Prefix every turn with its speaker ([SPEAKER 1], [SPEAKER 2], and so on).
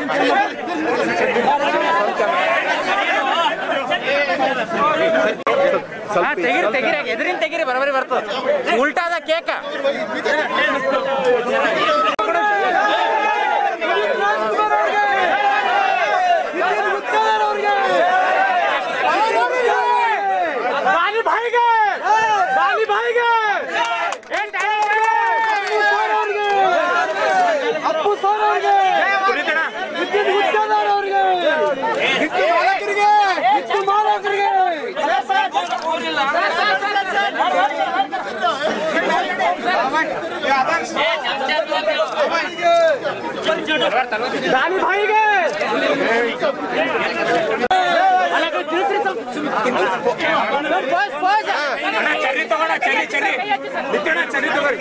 [SPEAKER 1] ಹಾ, ತೆಗಿರಿ ತೆಗಿರಿ ಎದುರಿನ ತೆಗಿರಿ ಬರಬರಿ ಬರ್ತದ ಉಲ್ಟಾದ ಕೇಕ ಬಾಲಿ ಭಾಯಿಗೆ ಬಾಲಿ ಭಾಯಿಗೆ
[SPEAKER 2] ಅಪ್ಪು ಸರ್ ಅವ್ರಿಗೆ ವಿದ್ಯುತ್ ಗುತ್ತೇದಾರ್ ಅವ್ರಿಗೆ ವಿದ್ಯುತ್ ಮಾಲಕರಿಗೆ ವಿದ್ಯುತ್ ಮಾಲಕರಿಗೆ
[SPEAKER 1] ಬಾಲಿ ಭಾಯಿಗೆ ಚರಿ ತಗೋಣ ಚರಿ ಚರಿ ನಿತ್ಯಣ ಚರಿ ತಗೋರಿ